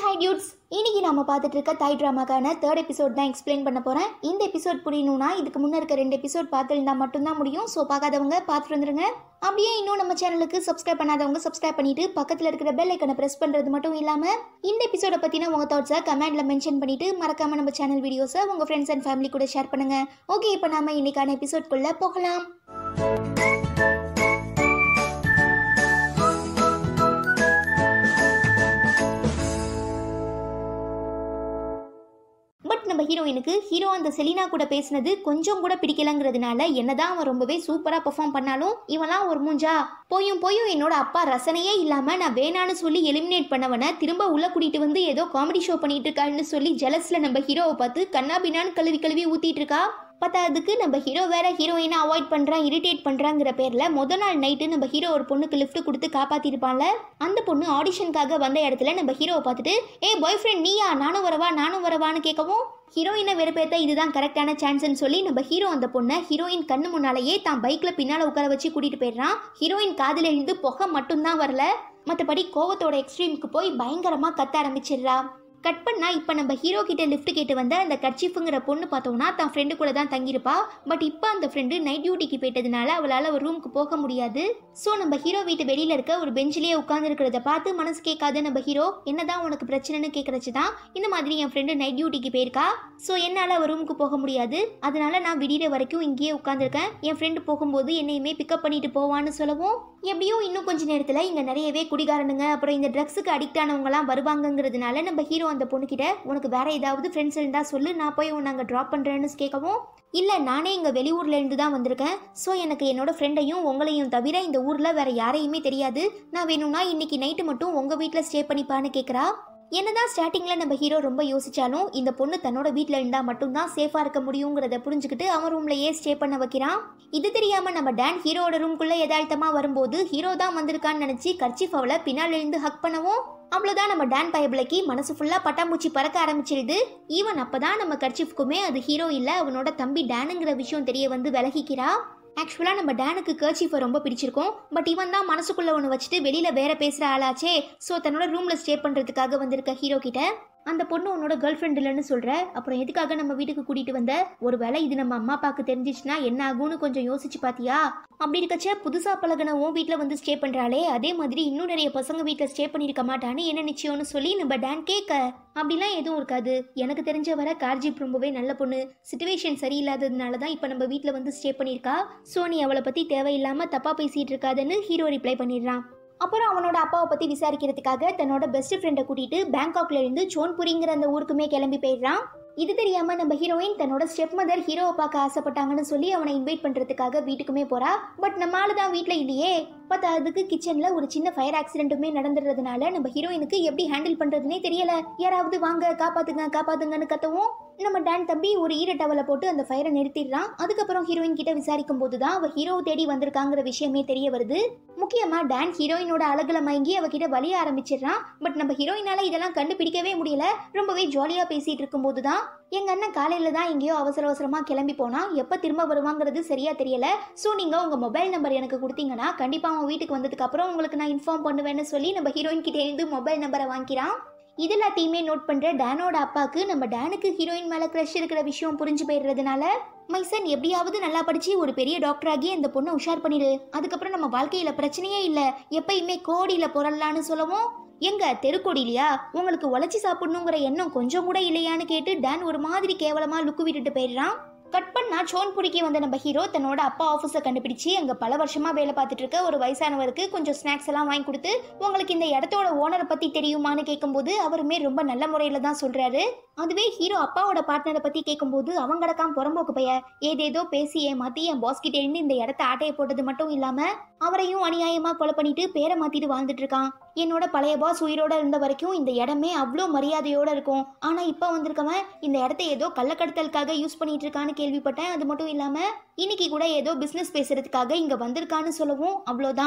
high dudes இன்னைக்கு நம்ம பார்த்துட்டு இருக்க தாய் ட்ராமாக்கான தேர்ட் எபிசோட் தான் எக்ஸ்பிளைன் பண்ண போகிறேன் இந்த எபிசோட் புரியணும்னா இதுக்கு முன்னே இருக்க ரெண்டு எபிசோட் பார்த்துருந்தா மட்டும்தான் முடியும் ஸோ பார்க்காதவங்க பார்த்துட்டு வந்துருங்க அப்படியே இன்னும் நம்ம சேனலுக்கு சப்ஸ்கிரைப் பண்ணாதவங்க சப்ஸ்கிரைப் பண்ணிட்டு பக்கத்தில் இருக்கிற பெல் ஐக்கனை ப்ரெஸ் பண்ணுறது மட்டும் இல்லாமல் இந்த எபிசோட பற்றின உங்கள் தாட்ஸை கமெண்ட்ல மென்ஷன் பண்ணிட்டு மறக்காம நம்ம சேனல் வீடியோஸை உங்கள் ஃப்ரெண்ட்ஸ் அண்ட் ஃபேமிலி கூட ஷேர் பண்ணுங்க ஓகே இப்போ நாம இன்னைக்கான எபிசோட்குள்ளே போகலாம் பட் நம்ம ஹீரோயினுக்கு ஹீரோ அந்த செலினா கூட பேசினது கொஞ்சம் கூட பிடிக்கலங்கிறதுனால என்னதான் அவன் ரொம்பவே சூப்பராக பெர்ஃபார்ம் பண்ணாலும் இவன்லாம் ஒரு மூஞ்சா போயும் போயும் என்னோட அப்பா ரசனையே இல்லாம நான் வேணான்னு சொல்லி எலிமினேட் பண்ணவனை திரும்ப உள்ள கூட்டிட்டு வந்து ஏதோ காமெடி ஷோ பண்ணிட்டு இருக்கான்னு சொல்லி ஜெலஸ்ல நம்ம ஹீரோவை பார்த்து கண்ணா பின்னான்னு கழுவி கழுவி ஊத்திட்டு இருக்கா பத்தாததுக்கு நம்ம ஹீரோ வேற ஹீரோயினை அவாய்ட் பண்றான் இரிட்டேட் பண்றாங்கிற பேர்ல முத நாள் நைட்டு நம்ம ஹீரோ ஒரு பொண்ணுக்கு லிஃப்ட் கொடுத்து காப்பாத்திருப்பான்ல அந்த பொண்ணு ஆடிஷனுக்காக வந்த இடத்துல நம்ம ஹீரோவை பார்த்துட்டு ஏ பாய் ஃப்ரெண்ட் நீயா நானும் வரவா நானும் வரவான்னு கேட்கவும் ஹீரோயினை வெறுப்பேத்த இதுதான் கரெக்டான சான்ஸ்னு சொல்லி நம்ம ஹீரோ அந்த பொண்ணை ஹீரோயின் கண்ணு முன்னாலேயே தான் பைக்ல பின்னால உட்கார வச்சு கூட்டிட்டு போயிடுறான் ஹீரோயின் காதுல இருந்து புகை மட்டும்தான் வரல மற்றபடி கோவத்தோட எக்ஸ்ட்ரீமுக்கு போய் பயங்கரமா கத்த ஆரம்பிச்சிடுறா கட் பண்ணா இப்போ நம்ம ஹீரோ கிட்ட லிஃப்ட் கேட்டு வந்த அந்த கர்ச்சிஃபுங்கிற பொண்ணு பார்த்தோம்னா தான் ஃப்ரெண்டு கூட தான் தங்கியிருப்பா பட் இப்போ அந்த ஃப்ரெண்டு நைட் டியூட்டிக்கு போயிட்டதுனால அவளால் ஒரு ரூமுக்கு போக முடியாது ஸோ நம்ம ஹீரோ வீட்டு வெளியில இருக்க ஒரு பெஞ்சிலேயே உட்காந்துருக்கிறத பார்த்து மனசு கேட்காத நம்ம ஹீரோ என்னதான் உனக்கு பிரச்சனைன்னு கேட்கறச்சு தான் இந்த மாதிரி என் ஃப்ரெண்டு நைட் டியூட்டிக்கு போயிருக்கா ஸோ என்னால் அவள் ரூமுக்கு போக முடியாது அதனால நான் விடிகிற வரைக்கும் இங்கேயே உட்காந்துருக்கேன் என் ஃப்ரெண்டு போகும்போது என்னையுமே பிக்கப் பண்ணிட்டு போவான்னு சொல்லவும் எப்படியும் இன்னும் கொஞ்ச நேரத்தில் இங்கே நிறையவே குடிகாரனுங்க அப்புறம் இந்த ட்ரக்ஸுக்கு அடிக்ட் ஆனவங்கலாம் வருவாங்கங்கிறதுனால நம்ம ஹீரோ அந்த பொண்ணுக்கிட்ட உனக்கு வேற ஏதாவது ஃப்ரெண்ட்ஸ் இருந்தா சொல்லு நான் போய் உன்னை அங்கே ட்ராப் பண்ணுறேன்னு கேட்கவும் இல்லை நானே இங்கே வெளியூர்ல இருந்து தான் வந்திருக்கேன் ஸோ எனக்கு என்னோட ஃப்ரெண்டையும் உங்களையும் தவிர இந்த ஊரில் வேற யாரையுமே தெரியாது நான் வேணும்னா இன்னைக்கு நைட்டு மட்டும் உங்கள் வீட்டில் ஸ்டே பண்ணிப்பான்னு கேட்குறா என்னதான் ஸ்டார்டிங்ல நம்ம ஹீரோ ரொம்ப யோசிச்சாலும் இந்த பொண்ணு தன்னோட வீட்ல இருந்தா மட்டும்தான் சேஃபா இருக்க முடியுங்கிறத புரிஞ்சுக்கிட்டு அவன் ரூம்லயே ஸ்டே பண்ண வைக்கிறான் இது தெரியாம நம்ம டான் ஹீரோட ரூம்குள்ள யதார்த்தமா வரும்போது ஹீரோ தான் வந்திருக்கான்னு நினைச்சு கர்ச்சிஃப் அவளை பின்னால இருந்து ஹக் பண்ணவும் அவ்வளோதான் நம்ம டான் பயபிளைக்கு மனசு ஃபுல்லாக பட்டாம்பூச்சி பறக்க ஆரம்பிச்சிடுது ஈவன் அப்பதான் நம்ம கர்ச்சிஃப்க்குமே அது ஹீரோ இல்லை அவனோட தம்பி டேனுங்கிற விஷயம் தெரிய வந்து விலகிக்கிறா ஆக்சுவலாக நம்ம டேனுக்கு கர்ச்சீஃபை ரொம்ப பிடிச்சிருக்கும் பட் இவன் தான் மனசுக்குள்ளே ஒன்று வச்சுட்டு வெளியில் வேற பேசுகிற ஆளாச்சே ஸோ தன்னோட ரூமில் ஸ்டே பண்ணுறதுக்காக வந்திருக்க ஹீரோ கிட்ட அந்த பொண்ணு உன்னோட கேர்ள் ஃப்ரெண்ட் இல்லைன்னு சொல்கிற அப்புறம் எதுக்காக நம்ம வீட்டுக்கு கூட்டிகிட்டு வந்த ஒருவேளை இது நம்ம அம்மா அப்பாவுக்கு தெரிஞ்சிச்சுன்னா என்ன ஆகும்னு கொஞ்சம் யோசிச்சு பார்த்தியா அப்படி இருக்கச்ச புதுசாக பழகின உன் வீட்டில் வந்து ஸ்டே பண்ணுறாளே அதே மாதிரி இன்னும் நிறைய பசங்க வீட்டில் ஸ்டே பண்ணியிருக்க மாட்டான்னு என்ன நிச்சயம்னு சொல்லி நம்ம டேன் கேட்க அப்படிலாம் எதுவும் இருக்காது எனக்கு தெரிஞ்ச வர கார்ஜிப் ரொம்பவே நல்ல பொண்ணு சுச்சுவேஷன் சரியில்லாததுனால தான் இப்போ நம்ம வீட்டில் வந்து ஸ்டே பண்ணியிருக்கா ஸோ நீ அவளை பற்றி தேவையில்லாமல் தப்பாக பேசிகிட்டு இருக்காதுன்னு ஹீரோ ரிப்ளை பண்ணிடுறான் அப்புறம் அவனோட அப்பாவை பற்றி விசாரிக்கிறதுக்காக தன்னோட பெஸ்ட் ஃப்ரெண்டை கூட்டிட்டு பேங்காக்ல இருந்து சோன்புரிங்கிற அந்த ஊருக்குமே கிளம்பி போயிடுறான் இது தெரியாம நம்ம ஹீரோயின் தன்னோட ஸ்டெப் மதர் ஹீரோவை பார்க்க ஆசைப்பட்டாங்கன்னு சொல்லி அவனை இன்வைட் பண்றதுக்காக வீட்டுக்குமே போறா பட் நம்ம ஆளு தான் வீட்ல இல்லையே பட் அதுக்கு கிச்சன்ல ஒரு சின்ன ஃபயர் ஆக்சிடென்ட்டுமே நடந்துடுறதுனால நம்ம ஹீரோயினுக்கு எப்படி ஹேண்டில் பண்றதுனே தெரியல யாராவது வாங்க காப்பாத்துங்க காப்பாத்துங்கன்னு கத்தவும் நம்ம டான் தம்பி ஒரு ஈர டவலை போட்டு அந்த ஃபயரை நிறுத்திடுறான் அதுக்கப்புறம் ஹீரோயின் கிட்ட விசாரிக்கும் போது தான் அவ ஹீரோவை தேடி வந்திருக்காங்கிற விஷயமே தெரிய வருது முக்கியமா டான் ஹீரோயினோட அழகுல மயங்கி அவகிட்ட வலிய ஆரம்பிச்சிடுறான் பட் நம்ம ஹீரோயினால இதெல்லாம் கண்டுபிடிக்கவே முடியல ரொம்பவே ஜாலியா பேசிட்டு இருக்கும்போது தான் எங்க அண்ணன் காலையில தான் எங்கேயோ அவசர அவசரமா கிளம்பி போனா எப்ப திரும்ப வருவாங்கிறது சரியா தெரியல ஸோ நீங்க உங்க மொபைல் நம்பர் எனக்கு கொடுத்தீங்கன்னா கண்டிப்பா அவன் வீட்டுக்கு வந்ததுக்கு அப்புறம் உங்களுக்கு நான் இன்ஃபார்ம் பண்ணுவேன்னு சொல்லி நம்ம ஹீரோயின் கிட்ட இருந்து மொபைல் நம்பரை வாங்கிக்கிறான் இது எல்லாத்தையுமே நோட் பண்ற டேனோட அப்பாவுக்கு நம்ம டேனுக்கு ஹீரோயின் மேல க்ரஷ் இருக்கிற விஷயம் புரிஞ்சு போயிடுறதுனால மைசன் எப்படியாவது நல்லா படிச்சு ஒரு பெரிய டாக்டர் ஆகி அந்த பொண்ணை உஷார் பண்ணிடு அதுக்கப்புறம் நம்ம வாழ்க்கையில பிரச்சனையே இல்ல எப்பயுமே கோடியில புரளலான்னு சொல்லவும் எங்க தெருக்கோடிலையா உங்களுக்கு உழைச்சி சாப்பிடணுங்கிற எண்ணம் கொஞ்சம் கூட இல்லையான்னு கேட்டு டான் ஒரு மாதிரி கேவலமா லுக்கு விட்டுட்டு போயிடுறான் கட் பண்ணா சோன்புரிக்கு வந்த நம்ம ஹீரோ தன்னோட அப்பா ஆஃபீஸை கண்டுபிடிச்சு அங்கே பல வருஷமா வேலை பார்த்துட்டு இருக்க ஒரு வயசானவருக்கு கொஞ்சம் ஸ்நாக்ஸ் எல்லாம் வாங்கி கொடுத்து உங்களுக்கு இந்த இடத்தோட ஓனரை பத்தி தெரியுமான்னு கேட்கும்போது அவருமே ரொம்ப நல்ல முறையில தான் சொல்றாரு அதுவே ஹீரோ அப்பாவோட பார்ட்னரை பத்தி கேட்கும்போது அவங்க கிடக்காம புறம்போக்கு பைய ஏதேதோ பேசி ஏமாத்தி என் பாஸ் கிட்ட இருந்து இந்த இடத்த ஆட்டையை போட்டது மட்டும் இல்லாம அவரையும் அநியாயமா கொலை பண்ணிட்டு பேரை மாத்திட்டு வாழ்ந்துட்டு இருக்கான் என்னோட பழைய பாஸ் உயிரோட இருந்த வரைக்கும் இந்த இடமே அவ்வளோ மரியாதையோட இருக்கும் ஆனா இப்போ வந்திருக்கவன் இந்த இடத்த ஏதோ கள்ளக்கடத்தலுக்காக யூஸ் பண்ணிட்டு இருக்கான்னு கேள்விப்பட்டேன் அது மட்டும் இல்லாம இன்னைக்கு கூட ஏதோ பிசினஸ் பேசுறதுக்காக இங்க வந்திருக்கான்னு சொல்லவும் அவ்வளோதான்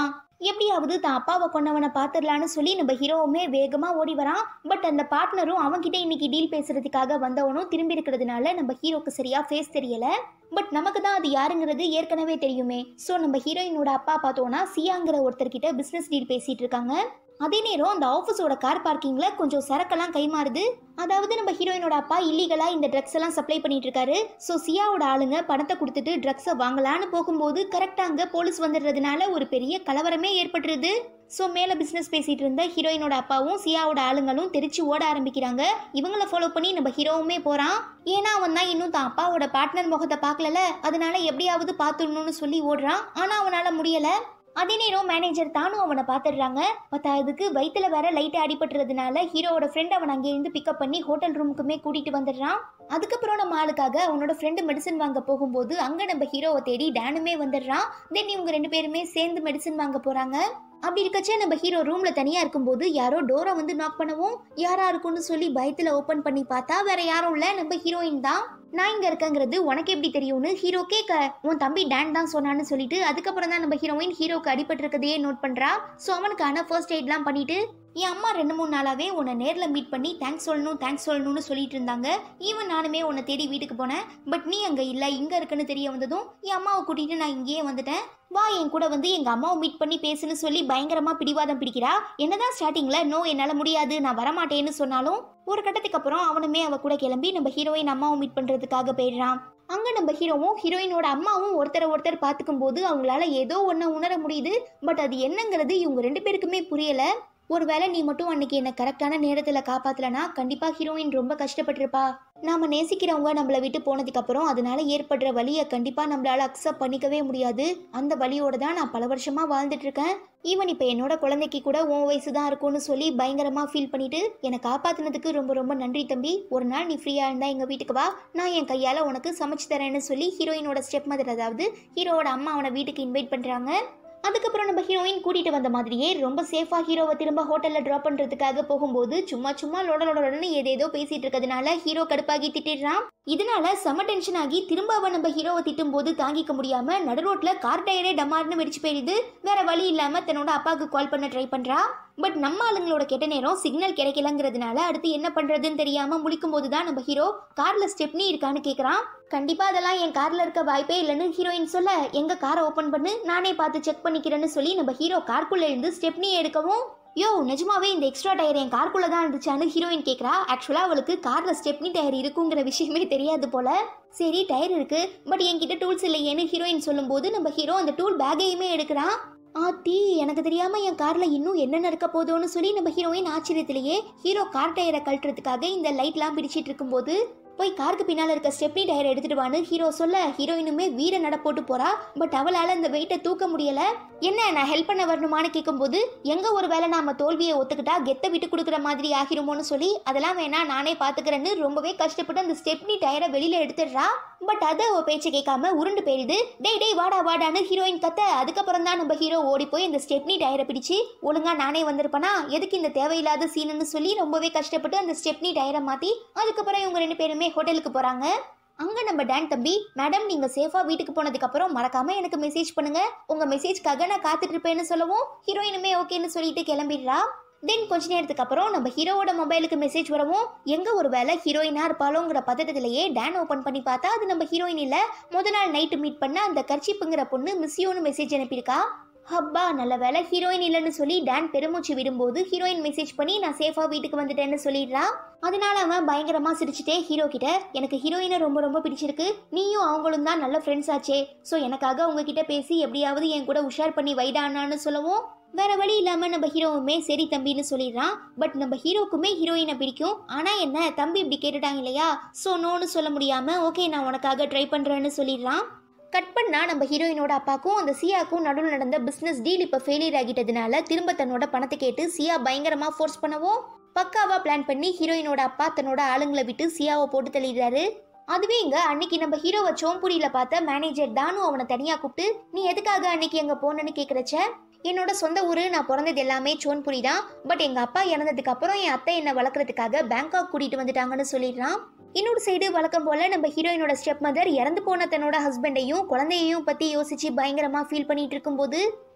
எப்படியாவது தான் அப்பாவை கொண்டவனை பார்த்துடலான்னு சொல்லி நம்ம ஹீரோவுமே வேகமாக ஓடி வரான் பட் அந்த பார்ட்னரும் அவன்கிட்ட இன்னைக்கு டீல் பேசுறதுக்காக வந்தவனும் திரும்பி இருக்கிறதுனால நம்ம ஹீரோக்கு சரியா ஃபேஸ் தெரியல பட் நமக்கு தான் அது யாருங்கிறது ஏற்கனவே தெரியுமே ஸோ நம்ம ஹீரோயினோட அப்பா பார்த்தோன்னா சியாங்கிற ஒருத்தர்கிட்ட பிஸ்னஸ் டீல் பேசிட்டு இருக்காங்க அதே நேரம் அந்த ஆஃபீஸோட கார் பார்க்கிங்ல கொஞ்சம் சரக்கெல்லாம் கைமாறுது அதாவது நம்ம ஹீரோயினோட அப்பா இல்லீகலா இந்த ட்ரக்ஸ் எல்லாம் சப்ளை பண்ணிட்டு இருக்காரு ஸோ சியாவோட ஆளுங்க பணத்தை கொடுத்துட்டு ட்ரக்ஸை வாங்கலான்னு போகும்போது கரெக்டாக அங்கே போலீஸ் வந்துடுறதுனால ஒரு பெரிய கலவரமே ஏற்பட்டுருது ஸோ மேலே பிஸ்னஸ் பேசிட்டு இருந்த ஹீரோயினோட அப்பாவும் சியாவோட ஆளுங்களும் தெரிச்சு ஓட ஆரம்பிக்கிறாங்க இவங்கள ஃபாலோ பண்ணி நம்ம ஹீரோவுமே போகிறான் ஏன்னா அவன் தான் இன்னும் தான் அப்பாவோட பார்ட்னர் முகத்தை பார்க்கலல அதனால எப்படியாவது பார்த்துடணும்னு சொல்லி ஓடுறான் ஆனால் அவனால் முடியலை அதே நேரம் மேனேஜர் தானும் அவனை பார்த்துடுறாங்க பத்தாவதுக்கு வயிற்றுல வேற லைட்டை அடிபட்டுறதுனால ஹீரோவோட ஃப்ரெண்ட் அவன் அங்கேருந்து பிக்கப் பண்ணி ஹோட்டல் ரூமுக்குமே கூட்டிட்டு வந்துடுறான் அதுக்கப்புறம் நம்ம ஆளுக்காக அவனோட ஃப்ரெண்டு மெடிசன் வாங்க போகும்போது அங்கே நம்ம ஹீரோவை தேடி டேனுமே வந்துடுறான் தென் இவங்க ரெண்டு பேருமே சேர்ந்து மெடிசன் வாங்க போகிறாங்க அப்படி இருக்கச்சே நம்ம ஹீரோ ரூம்ல தனியா இருக்கும்போது யாரோ டோரை வந்து நாக் பண்ணவும் யாரா இருக்கும்னு சொல்லி பயத்துல ஓபன் பண்ணி பார்த்தா வேற யாரும் இல்ல நம்ம ஹீரோயின் தான் நான் இங்க இருக்கங்கிறது உனக்கு எப்படி தெரியும்னு ஹீரோ கேட்க உன் தம்பி டேன் தான் சொன்னான்னு சொல்லிட்டு அதுக்கப்புறம் தான் நம்ம ஹீரோயின் ஹீரோக்கு அடிபட்டு இருக்கதையே நோட் பண்றா ஸோ அவனுக்கான ஃபர்ஸ்ட் எய்ட்லாம் பண்ணிட்டு என் அம்மா ரெண்டு மூணு நாளாவே உன்னை நேர்ல மீட் பண்ணி தேங்க்ஸ் சொல்லணும் தேங்க்ஸ் சொல்லணும்னு சொல்லிட்டு இருந்தாங்க ஈவன் நானுமே உன்னை தேடி வீட்டுக்கு போனேன் பட் நீ அங்க இல்ல இங்க இருக்குன்னு தெரிய வந்ததும் என் அம்மாவை கூட்டிட்டு நான் இங்கேயே வந்துட்டேன் வா என் கூட வந்து எங்க அம்மாவை மீட் பண்ணி பேசுன்னு சொல்லி பயங்கரமா பிடிவாதம் பிடிக்கிறா என்னதான் ஸ்டார்டிங்ல நோ என்னால முடியாது நான் வரமாட்டேன்னு சொன்னாலும் ஒரு கட்டத்துக்கு அப்புறம் அவனுமே அவ கூட கிளம்பி நம்ம ஹீரோயின் அம்மாவை மீட் பண்றதுக்காக போயிடுறான் அங்க நம்ம ஹீரோவும் ஹீரோயினோட அம்மாவும் ஒருத்தரை ஒருத்தர் பார்த்துக்கும் போது அவங்களால ஏதோ ஒன்று உணர முடியுது பட் அது என்னங்கிறது இவங்க ரெண்டு பேருக்குமே புரியல ஒருவேளை நீ மட்டும் அன்னைக்கு என்ன கரெக்டான நேரத்தில் காப்பாத்தலனா கண்டிப்பாக ஹீரோயின் ரொம்ப கஷ்டப்பட்டிருப்பா நாம நேசிக்கிறவங்க நம்மளை விட்டு போனதுக்கு அப்புறம் அதனால ஏற்படுற வலியை கண்டிப்பாக நம்மளால அக்செப்ட் பண்ணிக்கவே முடியாது அந்த வலியோட தான் நான் பல வருஷமா வாழ்ந்துட்டு இருக்கேன் ஈவன் இப்போ என்னோட குழந்தைக்கு கூட உன் வயசு தான் இருக்கும்னு சொல்லி பயங்கரமாக ஃபீல் பண்ணிட்டு என்னை காப்பாத்தினதுக்கு ரொம்ப ரொம்ப நன்றி தம்பி ஒரு நாள் நீ ஃப்ரீயாக இருந்தால் எங்கள் வீட்டுக்கு வா நான் என் கையால் உனக்கு சமைச்சு தரேன்னு சொல்லி ஹீரோயினோட ஸ்டெப் மதர் அதாவது ஹீரோவோட அம்மா அவனை வீட்டுக்கு இன்வைட் பண்ணுறாங்க அதுக்கப்புறம் நம்ம ஹீரோயின் கூட்டிட்டு வந்த மாதிரியே ரொம்ப சேஃபா ஹீரோவை திரும்ப ஹோட்டல்ல டிராப் பண்றதுக்காக போகும்போது சும்மா சும்மா லொட லொடன்னு ஏதேதோ பேசிட்டு இருக்கிறதுனால ஹீரோ கடுப்பாகி திட்டிடுறான் இதனால செம டென்ஷன் ஆகி திரும்ப அவன் நம்ம ஹீரோவை திட்டும் போது தாங்கிக்க முடியாம நடு ரோட்ல கார் டயரே டமார்னு வெடிச்சு போயிடுது வேற வழி இல்லாம தன்னோட அப்பாவுக்கு கால் பண்ண ட்ரை பண்றா பட் நம்ம ஆளுங்களோட கெட்ட நேரம் சிக்னல் கிடைக்கலங்கிறதுனால அடுத்து என்ன பண்றதுன்னு தெரியாம முழிக்கும் போது தான் நம்ம ஹீரோ கார்ல ஸ்டெப்னி இருக்கான்னு கேக்குறான் கண்டிப்பா அதெல்லாம் என் கார்ல இருக்க வாய்ப்பே இல்லைன்னு ஹீரோயின் சொல்ல எங்க காரை ஓபன் பண்ணு நானே பார்த்து செக் பண்ணிக்கிறேன்னு சொல்லி நம்ம ஹீரோ கார்க்குள்ள இருந்து ஸ்டெப்னி எடுக்கவும் யோ நிஜமாவே இந்த எக்ஸ்ட்ரா டயர் என் கார்க்குள்ள தான் இருந்துச்சான்னு ஹீரோயின் கேட்குறா ஆக்சுவலாக அவளுக்கு காரில் ஸ்டெப்னி டயர் இருக்குங்கிற விஷயமே தெரியாது போல சரி டயர் இருக்கு பட் என்கிட்ட டூல்ஸ் இல்லையேன்னு ஹீரோயின் சொல்லும்போது நம்ம ஹீரோ அந்த டூல் பேக்கையுமே எடுக்கிறான் ஆத்தி எனக்கு தெரியாம என் கார்ல இன்னும் என்னென்ன இருக்க போதோன்னு சொல்லி நம்ம ஹீரோயின் ஆச்சரியத்திலேயே ஹீரோ கார் டயரை கழட்டுறதுக்காக இந்த லைட்லாம் பிடிச்சிட்டு இருக்கும்போது போய் காருக்கு பின்னால இருக்க ஸ்டெப்னி டயர் எடுத்துட்டு வான்னு ஹீரோ சொல்ல ஹீரோயினுமே வீர நட போட்டு போறா பட் அவளால அந்த வெயிட்டை தூக்க முடியல என்ன நான் ஹெல்ப் பண்ண வரணுமான்னு கேட்கும்போது எங்க ஒரு வேளை நாம தோல்வியை ஒத்துக்கிட்டா கெத்த விட்டு கொடுக்குற மாதிரி ஆகிருமோன்னு சொல்லி அதெல்லாம் வேணா நானே பாத்துக்கிறேன்னு ரொம்பவே கஷ்டப்பட்டு அந்த ஸ்டெப்னி டயரை வெளியில எடுத்துடுறா பட் அதை அவ பேச்சை கேட்காம உருண்டு போயிடுது டேய் டேய் வாடா வாடான்னு ஹீரோயின் கத்த அதுக்கப்புறம் தான் நம்ம ஹீரோ ஓடி போய் இந்த ஸ்டெப்னி டயரை பிடிச்சு ஒழுங்கா நானே வந்திருப்பனா எதுக்கு இந்த தேவையில்லாத சீனுன்னு சொல்லி ரொம்பவே கஷ்டப்பட்டு அந்த ஸ்டெப்னி டயரை மாத்தி அதுக்கப்புறம் இவங்க ரெண்டு பேருமே ஹோட்டலுக்கு போறாங்க அங்க நம்ம டான் தம்பி மேடம் நீங்க சேஃபா வீட்டுக்கு போனதுக்கு அப்புறம் மறக்காம எனக்கு மெசேஜ் பண்ணுங்க உங்க மெசேஜ்க்காக நான் காத்துட்டு இருப்பேன்னு சொல்லவும் ஹீரோயினுமே ஓகேன்னு சொல்லிட்டு கிளம்பிடுறா தென் கொஞ்ச நேரத்துக்கு அப்புறம் நம்ம ஹீரோவோட மொபைலுக்கு மெசேஜ் வரவும் எங்க ஒரு வேளை ஹீரோயினா இருப்பாளோங்கிற பதட்டத்திலேயே டேன் ஓபன் பண்ணி பார்த்தா அது நம்ம ஹீரோயின் இல்ல முத நாள் நைட்டு மீட் பண்ண அந்த கர்ச்சிப்புங்கிற பொண்ணு மிஸ்யூன்னு மெசேஜ் அனுப்பியிருக்கா ஹப்பா நல்ல வேலை ஹீரோயின் இல்லைன்னு சொல்லி டான் பெருமூச்சு விடும்போது ஹீரோயின் மெசேஜ் பண்ணி நான் சேஃபா வீட்டுக்கு வந்துட்டேன்னு சொல்லிடுறா அதனால அவன் பயங்கரமா சிரிச்சுட்டே ஹீரோ கிட்ட எனக்கு ஹீரோயினை ரொம்ப ரொம்ப பிடிச்சிருக்கு நீயும் அவங்களும் தான் நல்ல ஃப்ரெண்ட்ஸ் ஆச்சே ஸோ எனக்காக உங்ககிட்ட பேசி எப்படியாவது என் கூட உஷார் பண்ணி வைடானான்னு சொல்லவும் வேற வழி இல்லாம நம்ம ஹீரோவுமே சரி தம்பின்னு சொல்லிடுறான் பட் நம்ம ஹீரோக்குமே ஹீரோயினை பிடிக்கும் ஆனா என்ன தம்பி இப்படி கேட்டுட்டாங்க இல்லையா ஸோ நோன்னு சொல்ல முடியாம ஓகே நான் உனக்காக ட்ரை பண்றேன்னு சொல்லிடுறான் கட் பண்ணா நம்ம ஹீரோயினோட அப்பாக்கும் அந்த சியாக்கும் நடுவில் நடந்த பிசினஸ் டீல் இப்போ ஃபெயிலியர் ஆகிட்டதுனால திரும்ப தன்னோட பணத்தை கேட்டு சியா பயங்கரமா ஃபோர்ஸ் பண்ணவும் பக்காவா பிளான் பண்ணி ஹீரோயினோட அப்பா தன்னோட ஆளுங்களை விட்டு சியாவை போட்டு தள்ளிடுறாரு அதுவே இங்க அன்னைக்கு நம்ம ஹீரோவை சோம்புரியில பார்த்த மேனேஜர் தானு அவனை தனியா கூப்பிட்டு நீ எதுக்காக அன்னைக்கு அங்க போனேன்னு கேக்குறச்ச என்னோட சொந்த ஊரு நான் பிறந்தது எல்லாமே சோன்புரி தான் பட் எங்க அப்பா இறந்ததுக்கு அப்புறம் என் அத்தை என்னை வளர்க்குறதுக்காக பேங்காக் கூட்டிட்டு வந்துட்டாங்கன்னு சொல்லிடுறான் இன்னொரு சைடு வழக்கம் போல நம்ம ஹீரோயினோட ஸ்டெப் மதர் இறந்து போன தன்னோட ஹஸ்பண்டையும் குழந்தையையும் பத்தி யோசிச்சு பயங்கரமா ஃபீல் பண்ணிட்டு இருக்கும்போது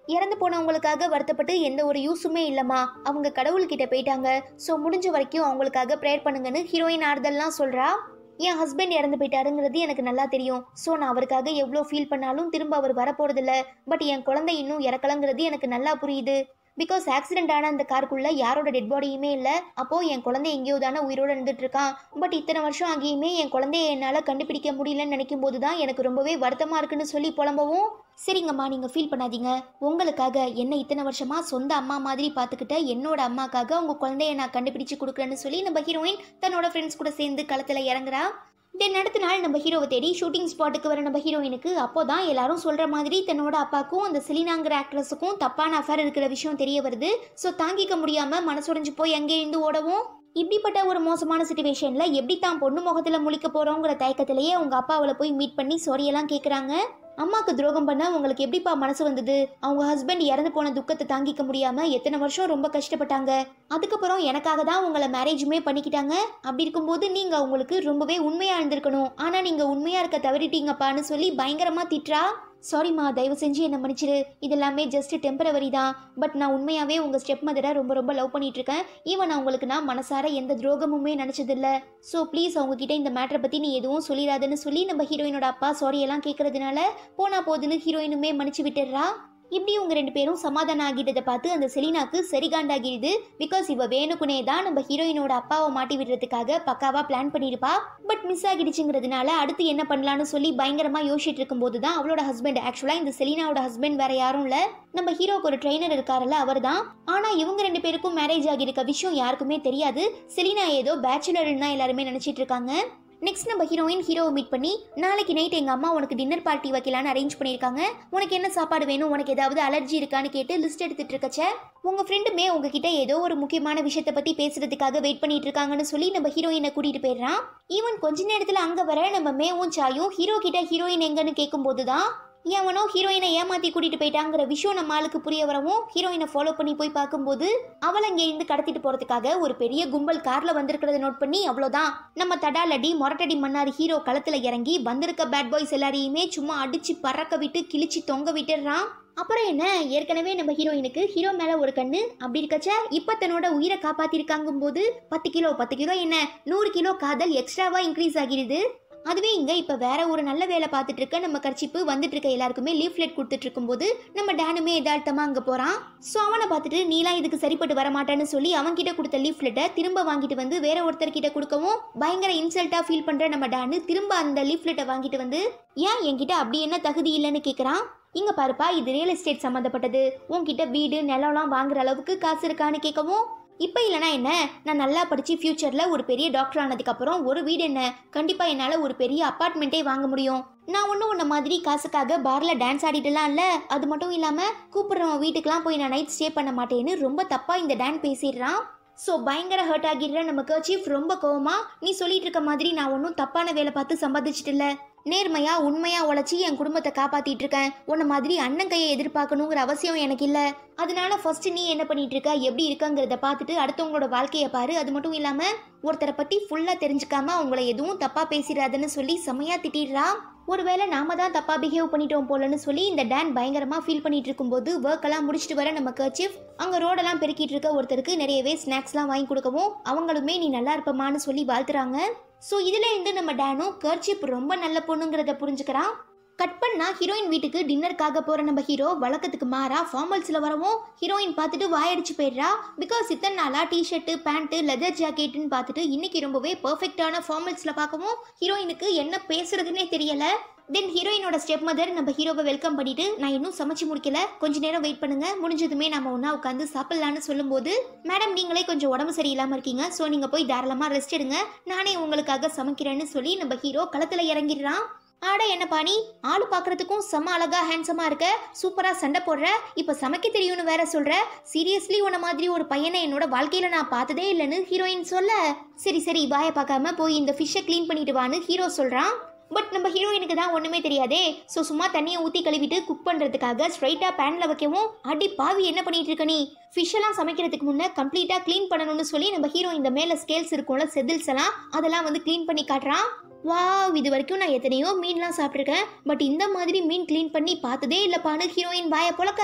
இறந்து போனவங்களுக்காக வருத்தப்பட்டு எந்த ஒரு யூஸுமே இல்லைம்மா அவங்க கடவுள்கிட்ட போயிட்டாங்க ஸோ முடிஞ்ச வரைக்கும் அவங்களுக்காக ப்ரேயர் பண்ணுங்கன்னு ஹீரோயின் ஆறுதல்லாம் சொல்கிறா என் ஹஸ்பண்ட் இறந்து போயிட்டாருங்கிறது எனக்கு நல்லா தெரியும் ஸோ நான் அவருக்காக எவ்வளோ ஃபீல் பண்ணாலும் திரும்ப அவர் வரப்போறதில்ல பட் என் குழந்தை இன்னும் இறக்கலங்கிறது எனக்கு நல்லா புரியுது பிகாஸ் ஆக்சிடென்ட் ஆன அந்த காருக்குள்ள யாரோட டெட் பாடியுமே இல்லை அப்போ என் குழந்தை எங்கேயோ தானே உயிரோட இருந்துட்டு இருக்கான் பட் இத்தனை வருஷம் ஆகியுமே என் குழந்தைய என்னால் கண்டுபிடிக்க முடியலன்னு நினைக்கும் போது தான் எனக்கு ரொம்பவே வருத்தமாக இருக்குன்னு சொல்லி புலம்பவும் சரிங்கம்மா நீங்கள் ஃபீல் பண்ணாதீங்க உங்களுக்காக என்ன இத்தனை வருஷமா சொந்த அம்மா மாதிரி பார்த்துக்கிட்ட என்னோட அம்மாக்காக உங்கள் குழந்தைய நான் கண்டுபிடிச்சு கொடுக்குறேன்னு சொல்லி நம்ம ஹீரோயின் தன்னோட ஃப்ரெண்ட்ஸ் கூட சேர்ந்து களத்தில் இறங்குறா தென் அடுத்த நாள் நம்ம ஹீரோவை தேடி ஷூட்டிங் ஸ்பாட்டுக்கு வர நம்ம ஹீரோயினுக்கு அப்போ தான் எல்லாரும் சொல்கிற மாதிரி தன்னோட அப்பாவுக்கும் அந்த செலினாங்கிற ஆக்ட்ரஸுக்கும் தப்பான அஃபேர் இருக்கிற விஷயம் தெரிய வருது ஸோ தாங்கிக்க முடியாமல் மனசுடைஞ்சு போய் அங்கே இருந்து ஓடவும் இப்படிப்பட்ட ஒரு மோசமான சுச்சுவேஷனில் எப்படி தான் பொண்ணு முகத்தில் முழிக்க போகிறோங்கிற தயக்கத்திலேயே அவங்க அப்பா அவளை போய் மீட் பண்ணி சாரியெல்லாம் கேட்குறாங்க அம்மாக்கு துரோகம் பண்ண உங்களுக்கு எப்படிப்பா மனசு வந்தது அவங்க ஹஸ்பண்ட் இறந்து போன துக்கத்தை தாங்கிக்க முடியாம எத்தனை வருஷம் ரொம்ப கஷ்டப்பட்டாங்க அதுக்கப்புறம் எனக்காக தான் உங்களை மேரேஜுமே பண்ணிக்கிட்டாங்க அப்படி இருக்கும்போது நீங்க அவங்களுக்கு ரொம்பவே உண்மையா இருந்திருக்கணும் ஆனா நீங்க உண்மையா இருக்க தவறிட்டீங்கப்பான்னு சொல்லி பயங்கரமா திட்டுறா சாரிம்மா தயவு செஞ்சு என்னை மன்னிச்சிரு இது எல்லாமே ஜஸ்ட் டெம்பரவரி தான் பட் நான் உண்மையாகவே உங்கள் ஸ்டெப் மதரை ரொம்ப ரொம்ப லவ் பண்ணிட்டு இருக்கேன் ஈவன் அவங்களுக்கு நான் மனசார எந்த துரோகமுமே நினச்சதில்ல ஸோ ப்ளீஸ் அவங்க கிட்ட இந்த மேட்டரை பற்றி நீ எதுவும் சொல்லிடாதுன்னு சொல்லி நம்ம ஹீரோயினோட அப்பா சாரி எல்லாம் கேட்கறதுனால போனா போதுன்னு ஹீரோயினுமே மன்னிச்சு விட்டுடுறா இப்படி உங்க ரெண்டு பேரும் சமாதானம் ஆகிட்டதை பார்த்து அந்த செலினாக்கு சரிகாண்டாகிடுது பிகாஸ் இவ வேணுக்குனே தான் நம்ம ஹீரோயினோட அப்பாவை மாட்டி விடுறதுக்காக பக்காவா பிளான் பண்ணியிருப்பா பட் மிஸ் ஆகிடுச்சுங்கிறதுனால அடுத்து என்ன பண்ணலாம்னு சொல்லி பயங்கரமா யோசிச்சுட்டு இருக்கும்போது தான் அவளோட ஹஸ்பண்ட் ஆக்சுவலா இந்த செலினாவோட ஹஸ்பண்ட் வேற யாரும் இல்ல நம்ம ஹீரோக்கு ஒரு ட்ரெயினர் இருக்காருல்ல அவர் தான் ஆனா இவங்க ரெண்டு பேருக்கும் மேரேஜ் ஆகியிருக்க விஷயம் யாருக்குமே தெரியாது செலினா ஏதோ பேச்சுலர்னு தான் எல்லாருமே நினைச்சிட்டு இருக்காங்க நெக்ஸ்ட் நம்ம ஹீரோயின் ஹீரோவை மீட் பண்ணி நாளைக்கு நைட் எங்க அம்மா உனக்கு டின்னர் பார்ட்டி வைக்கலான்னு அரேஞ்ச் பண்ணியிருக்காங்க உனக்கு என்ன சாப்பாடு வேணும் உனக்கு ஏதாவது அலர்ஜி இருக்கான்னு கேட்டு லிஸ்ட் எடுத்துட்டு இருக்கச்ச உங்க ஃப்ரெண்டுமே உங்ககிட்ட ஏதோ ஒரு முக்கியமான விஷயத்தை பத்தி பேசுறதுக்காக வெயிட் பண்ணிட்டு இருக்காங்கன்னு சொல்லி நம்ம ஹீரோயினை கூட்டிட்டு போயிடுறான் ஈவன் கொஞ்ச நேரத்துல அங்க வர நம்ம மேவும் சாயும் ஹீரோ கிட்ட ஹீரோயின் எங்கன்னு கேட்கும்போது தான் எவனோ ஹீரோயினை ஏமாத்தி கூட்டிட்டு போயிட்டாங்கிற விஷயம் நம்ம ஆளுக்கு புரிய வரவும் ஹீரோயினை ஃபாலோ பண்ணி போய் பார்க்கும்போது அவளை அங்கே இருந்து கடத்திட்டு போறதுக்காக ஒரு பெரிய கும்பல் கார்ல வந்திருக்கிறத நோட் பண்ணி அவ்வளோதான் நம்ம தடாலடி மொரட்டடி மன்னார் ஹீரோ களத்துல இறங்கி வந்திருக்க பேட் பாய்ஸ் எல்லாரையுமே சும்மா அடிச்சு பறக்க விட்டு கிழிச்சு தொங்க விட்டுடுறான் அப்புறம் என்ன ஏற்கனவே நம்ம ஹீரோயினுக்கு ஹீரோ மேல ஒரு கண்ணு அப்படி இருக்கச்ச இப்ப தன்னோட உயிரை காப்பாத்திருக்காங்கும் போது பத்து கிலோ பத்து கிலோ என்ன நூறு கிலோ காதல் எக்ஸ்ட்ராவா இன்க்ரீஸ் ஆகிடுது அதுவே இங்க இப்ப வேற ஒரு நல்ல வேலை பார்த்துட்டு இருக்க நம்ம கர்ச்சிப்பு வந்துட்டு இருக்க எல்லாருக்குமே லீஃப்லெட் கொடுத்துட்டு இருக்கும்போது நம்ம டேனுமே எதார்த்தமா அங்க போறான் சோ அவனை பார்த்துட்டு நீலாம் இதுக்கு சரிப்பட்டு வர மாட்டான்னு சொல்லி அவன் கிட்ட கொடுத்த லீஃப்லெட்டை திரும்ப வாங்கிட்டு வந்து வேற ஒருத்தர் கிட்ட கொடுக்கவும் பயங்கர இன்சல்ட்டா ஃபீல் பண்ற நம்ம டேனு திரும்ப அந்த லீஃப்லெட்டை வாங்கிட்டு வந்து ஏன் என்கிட்ட அப்படி என்ன தகுதி இல்லைன்னு கேக்குறான் இங்க பாருப்பா இது ரியல் எஸ்டேட் சம்மந்தப்பட்டது உன்கிட்ட வீடு நிலம்லாம் வாங்குற அளவுக்கு காசு இருக்கான்னு கேட்கவும் இப்போ இல்லைனா என்ன நான் நல்லா படித்து ஃப்யூச்சரில் ஒரு பெரிய டாக்டர் ஆனதுக்கப்புறம் ஒரு வீடு என்ன கண்டிப்பாக என்னால் ஒரு பெரிய அப்பார்ட்மெண்ட்டே வாங்க முடியும் நான் ஒன்றும் உன்ன மாதிரி காசுக்காக பாரில் டான்ஸ் ஆடிட்டுலாம் இல்லை அது மட்டும் இல்லாமல் கூப்பிட்றவன் வீட்டுக்கெலாம் போய் நான் நைட் ஸ்டே பண்ண மாட்டேன்னு ரொம்ப தப்பாக இந்த டான் பேசிடுறான் ஸோ பயங்கர ஹர்ட் ஆகிடுற நம்ம கர்ச்சீஃப் ரொம்ப கோவமா நீ சொல்லிட்டு இருக்க மாதிரி நான் ஒன்றும் தப்பான வேலை பார்த்து சம்பாதிச்சிட்டு இல்லை நேர்மையா உண்மையா உழைச்சி என் குடும்பத்தை காப்பாத்திட்டு இருக்கேன் உன்ன மாதிரி அண்ணன் கையை எதிர்பார்க்கணுங்கிற அவசியம் எனக்கு இல்ல அதனால ஃபர்ஸ்ட் நீ என்ன பண்ணிட்டு இருக்க எப்படி இருக்கங்கிறத பார்த்துட்டு அடுத்தவங்களோட வாழ்க்கையை பாரு அது மட்டும் இல்லாம ஒருத்தரை பத்தி ஃபுல்லா தெரிஞ்சுக்காம அவங்கள எதுவும் தப்பா பேசிடாதுன்னு சொல்லி செமையா திட்டிடுறா ஒருவேளை நாம தான் தப்பா பிஹேவ் பண்ணிட்டோம் போலன்னு சொல்லி இந்த டேன் பயங்கரமா ஃபீல் பண்ணிட்டு இருக்கும்போது ஒர்க் எல்லாம் முடிச்சுட்டு வர நம்ம கர்ச்சீஃப் அங்க ரோடெல்லாம் பெருக்கிட்டு இருக்க ஒருத்தருக்கு நிறையவே ஸ்நாக்ஸ்லாம் வாங்கி கொடுக்கவும் அவங்களுமே நீ நல்லா இருப்பமான்னு சொல்லி வாழ்த்துறாங்க ஸோ இதுல இருந்து நம்ம டேனும் கர்ச்சிப் ரொம்ப நல்ல பொண்ணுங்கிறத புரிஞ்சுக்கிறான் கட் பண்ணா ஹீரோயின் வீட்டுக்கு டின்னருக்காக போற நம்ம ஹீரோ வழக்கத்துக்கு மாறா ஃபார்மல்ஸ்ல வரவும் ஹீரோயின் பார்த்துட்டு வாயடிச்சு போயிடுறா பிகாஸ் இத்தனை நாளா டிஷர்ட்டு பேண்ட்டு லெதர் ஜாக்கெட்டுன்னு பார்த்துட்டு இன்னைக்கு ரொம்பவே பெர்ஃபெக்டான ஃபார்மல்ஸ்ல பார்க்கவும் ஹீரோயினுக்கு என்ன பேசுறதுன்னே தெரியல தென் ஹீரோயினோட ஸ்டெப் மதர் நம்ம ஹீரோவை வெல்கம் பண்ணிட்டு நான் இன்னும் சமைச்சு முடிக்கல கொஞ்ச நேரம் வெயிட் பண்ணுங்க முடிஞ்சதுமே நம்ம ஒன்றா உட்காந்து சாப்பிடலான்னு சொல்லும்போது மேடம் நீங்களே கொஞ்சம் உடம்பு சரியில்லாமல் இருக்கீங்க ஸோ நீங்கள் போய் தாராளமாக ரெஸ்ட் எடுங்க நானே உங்களுக்காக சமைக்கிறேன்னு சொல்லி நம்ம ஹீரோ களத்தில் இறங்கிடுறான் ஆட என்ன பாணி ஆளு பார்க்கறதுக்கும் செம்ம அழகா ஹேண்ட்ஸமா இருக்க சூப்பரா சண்டை போடுற இப்ப சமைக்க தெரியும்னு வேற சொல்ற சீரியஸ்லி உன்ன மாதிரி ஒரு பையனை என்னோட வாழ்க்கையில நான் பார்த்ததே இல்லைன்னு ஹீரோயின் சொல்ல சரி சரி வாயை பார்க்காம போய் இந்த ஃபிஷ்ஷை க்ளீன் பண்ணிட்டு வான்னு ஹீரோ சொல்றான் பட் நம்ம ஹீரோயினுக்கு தான் ஒன்றுமே தெரியாதே ஸோ சும்மா தண்ணியை ஊற்றி கழுவிட்டு குக் பண்ணுறதுக்காக ஸ்ட்ரைட்டாக பேனில் வைக்கவும் அடி பாவி என்ன பண்ணிட்டு இருக்க நீ ஃபிஷ் எல்லாம் சமைக்கிறதுக்கு முன்னே கம்ப்ளீட்டாக க்ளீன் பண்ணணும்னு சொல்லி நம்ம ஹீரோ இந்த மேலே ஸ்கேல்ஸ் இருக்கும்ல செதில்ஸ் எல்லாம் அதெல்லாம் வந்து க்ளீன் பண்ணி காட்டுறான் வாவ் இது வரைக்கும் நான் எத்தனையோ மீன்லாம் சாப்பிட்ருக்கேன் பட் இந்த மாதிரி மீன் க்ளீன் பண்ணி பார்த்ததே இல்லைப்பான்னு ஹீரோயின் வாயை புழக்க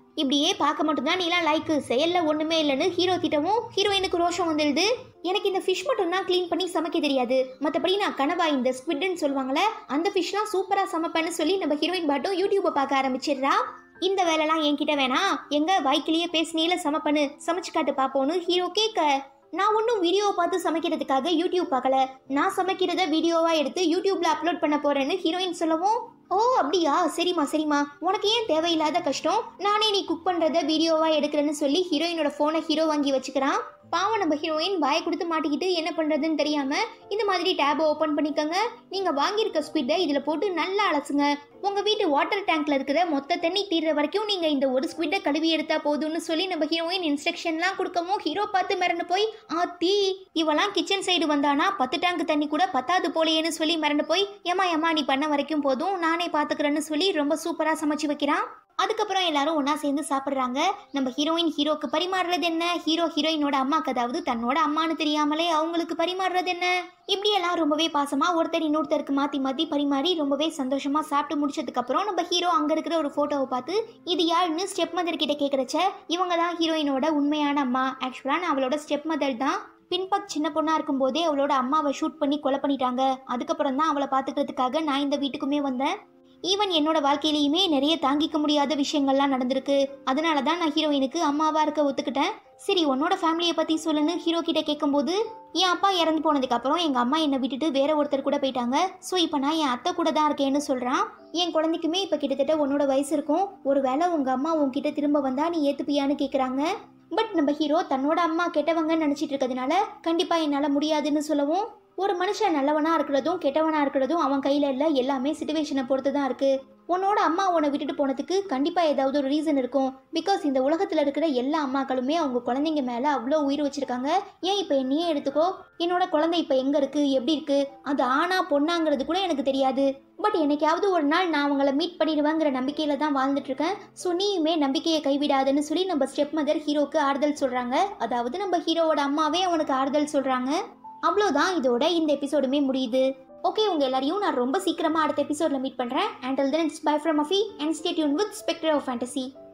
இப்படியே பார்க்க மட்டும்தான் நீலாம் லைக்கு செயல்ல ஒண்ணுமே இல்லைன்னு ஹீரோ திட்டவும் ஹீரோயினுக்கு ரோஷம் வந்துடுது எனக்கு இந்த ஃபிஷ் மட்டும் தான் க்ளீன் பண்ணி சமைக்க தெரியாது மற்றபடி நான் கனவா இந்த ஸ்குவிட்னு சொல்லுவாங்களே அந்த ஃபிஷ்லாம் சூப்பராக சமைப்பேன்னு சொல்லி நம்ம ஹீரோயின் பாட்டும் யூடியூப்பை பார்க்க ஆரம்பிச்சிடுறா இந்த வேலைலாம் என்கிட்ட வேணாம் எங்க வாய்க்கிலேயே பேசினீல சமைப்பண்ணு சமைச்சு காட்டு பார்ப்போன்னு ஹீரோ கேட்க நான் ஒன்றும் வீடியோவை பார்த்து சமைக்கிறதுக்காக யூடியூப் பார்க்கல நான் சமைக்கிறத வீடியோவா எடுத்து யூடியூப்ல அப்லோட் பண்ண போறேன்னு ஹீரோயின் சொல்லவும் ஓ அப்படியா சரிம்மா சரிம்மா உனக்கு ஏன் தேவையில்லாத கஷ்டம் நானே நீ குக் பண்றத வீடியோவா எடுக்கிறேன்னு சொல்லி ஹீரோயினோட போனை ஹீரோ வாங்கி வச்சுக்கிறான் பாவம் நம்ம ஹீரோயின் வாயை கொடுத்து மாட்டிக்கிட்டு என்ன பண்றதுன்னு தெரியாம இந்த மாதிரி டேபை ஓபன் பண்ணிக்கோங்க நீங்க வாங்கியிருக்க ஸ்குவிட்டை இதுல போட்டு நல்லா அலசுங்க உங்க வீட்டு வாட்டர் டேங்க்ல இருக்கிற மொத்த தண்ணி தீர்ற வரைக்கும் நீங்க இந்த ஒரு ஸ்குவிட்டை கழுவி எடுத்தா போதும்னு சொல்லி நம்ம ஹீரோயின் இன்ஸ்ட்ரக்ஷன்லாம் கொடுக்கவும் ஹீரோ பார்த்து மிரண்டு போய் ஆத்தி இவெல்லாம் கிச்சன் சைடு வந்தானா பத்து டேங்க் தண்ணி கூட பத்தாது போலையேன்னு சொல்லி மிரண்டு போய் ஏமா ஏமா நீ பண்ண வரைக்கும் போதும் நானே பாத்துக்கிறேன்னு சொல்லி ரொம்ப சூப்பரா சமைச்சு வைக்கிறான் அதுக்கப்புறம் எல்லாரும் ஒன்றா சேர்ந்து சாப்பிட்றாங்க நம்ம ஹீரோயின் ஹீரோக்கு பரிமாறுறது என்ன ஹீரோ ஹீரோயினோட அம்மாக்கு அதாவது தன்னோட அம்மான்னு தெரியாமலே அவங்களுக்கு பரிமாறுறது என்ன இப்படி எல்லாம் ரொம்பவே பாசமா ஒருத்தர் இன்னொருத்தருக்கு மாத்தி மாத்தி பரிமாறி ரொம்பவே சந்தோஷமா சாப்பிட்டு முடிச்சதுக்கு அப்புறம் நம்ம ஹீரோ அங்க இருக்கிற ஒரு போட்டோவை பார்த்து இது யாருன்னு ஸ்டெப் மதர் கிட்ட கேட்கறச்ச இவங்க தான் ஹீரோயினோட உண்மையான அம்மா ஆக்சுவலா நான் அவளோட ஸ்டெப் மதர் தான் பின்பக் சின்ன பொண்ணா இருக்கும்போதே அவளோட அம்மாவை ஷூட் பண்ணி கொலை பண்ணிட்டாங்க அதுக்கப்புறம் தான் அவளை பாத்துக்கிறதுக்காக நான் இந்த வீட்டுக்குமே வந்தேன் ஈவன் என்னோட வாழ்க்கையிலையுமே நிறைய தாங்கிக்க முடியாத விஷயங்கள்லாம் நடந்திருக்கு அதனால தான் நான் ஹீரோயினுக்கு அம்மாவா இருக்க ஒத்துக்கிட்டேன் சரி உன்னோட ஃபேமிலியை பத்தி சொல்லுன்னு ஹீரோ கிட்ட கேட்கும்போது என் அப்பா இறந்து போனதுக்கு அப்புறம் எங்க அம்மா என்னை விட்டுட்டு வேற ஒருத்தர் கூட போயிட்டாங்க ஸோ இப்போ நான் என் அத்தை கூட தான் இருக்கேன்னு சொல்றான் என் குழந்தைக்குமே இப்போ கிட்டத்தட்ட உன்னோட வயசு இருக்கும் ஒருவேளை உங்க அம்மா உன்கிட்ட திரும்ப வந்தா நீ ஏத்துப்பியான்னு கேக்குறாங்க பட் நம்ம ஹீரோ தன்னோட அம்மா கெட்டவங்கன்னு நினைச்சிட்டு இருக்கிறதுனால கண்டிப்பா என்னால முடியாதுன்னு சொல்லவும் ஒரு மனுஷன் நல்லவனா இருக்கிறதும் கெட்டவனா இருக்கிறதும் அவன் கையில இல்ல எல்லாமே சுச்சுவேஷனை பொறுத்து தான் இருக்கு உன்னோட அம்மா உன்னை விட்டுட்டு போனதுக்கு கண்டிப்பா ஏதாவது ஒரு ரீசன் இருக்கும் பிகாஸ் இந்த உலகத்துல இருக்கிற எல்லா அம்மாக்களுமே அவங்க குழந்தைங்க மேல அவ்வளோ உயிர் வச்சிருக்காங்க ஏன் இப்போ என்னையே எடுத்துக்கோ என்னோட குழந்தை இப்போ எங்க இருக்கு எப்படி இருக்கு அது ஆனா பொண்ணாங்கிறது கூட எனக்கு தெரியாது பட் என்னைக்காவது ஒரு நாள் நான் அவங்கள மீட் பண்ணிடுவேங்கிற நம்பிக்கையில தான் வாழ்ந்துட்டு இருக்கேன் ஸோ நீயுமே நம்பிக்கையை கைவிடாதுன்னு சொல்லி நம்ம ஸ்டெப் மதர் ஹீரோக்கு ஆறுதல் சொல்றாங்க அதாவது நம்ம ஹீரோவோட அம்மாவே அவனுக்கு ஆறுதல் சொல்றாங்க அவ்வளோதான் இதோட இந்த எபிசோடுமே முடியுது ஓகே உங்க எல்லாரையும் நான் ரொம்ப சீக்கிரமா அடுத்த எபிசோட்ல மீட் பண்றேன் and then it's bye from Afi and stay tuned with spectre of fantasy